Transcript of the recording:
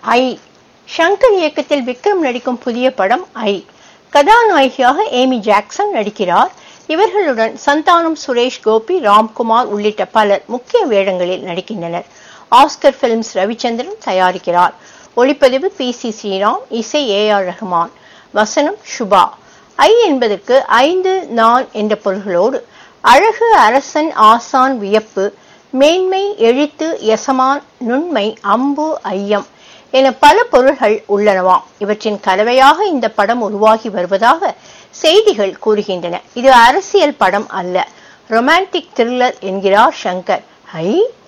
ஐ ஷங்கர் இயக்கத்தில் விக்ரம் நடிக்கும் புதிய படம் ஐ கதாநாயகியாக ஏமி ஜாக்சன் நடிக்கிறார் இவர்களுடன் சந்தானம் சுரேஷ் கோபி ராம்குமார் உள்ளிட்ட பலர் முக்கிய வேடங்களில் நடிக்கின்றனர் ஆஸ்கர் பிலிம்ஸ் ரவிச்சந்திரன் தயாரிக்கிறார் ஒளிப்பதிவு பி சி ஸ்ரீராம் இசை ஏ ஆர் ரஹ்மான் வசனம் சுபா ஐ என்பதற்கு ஐந்து நான் என்ற பொருள்களோடு அழகு அரசன் ஆசான் வியப்பு மேன்மை எழுத்து எசமான் நுண்மை அம்பு ஐயம் என பல பொருள்கள் உள்ளனவாம் இவற்றின் கலவையாக இந்த படம் உருவாகி வருவதாக செய்திகள் கூறுகின்றன இது அரசியல் படம் அல்ல ரொமான்டிக் த்ரில்லர் என்கிறார் சங்கர் ஐ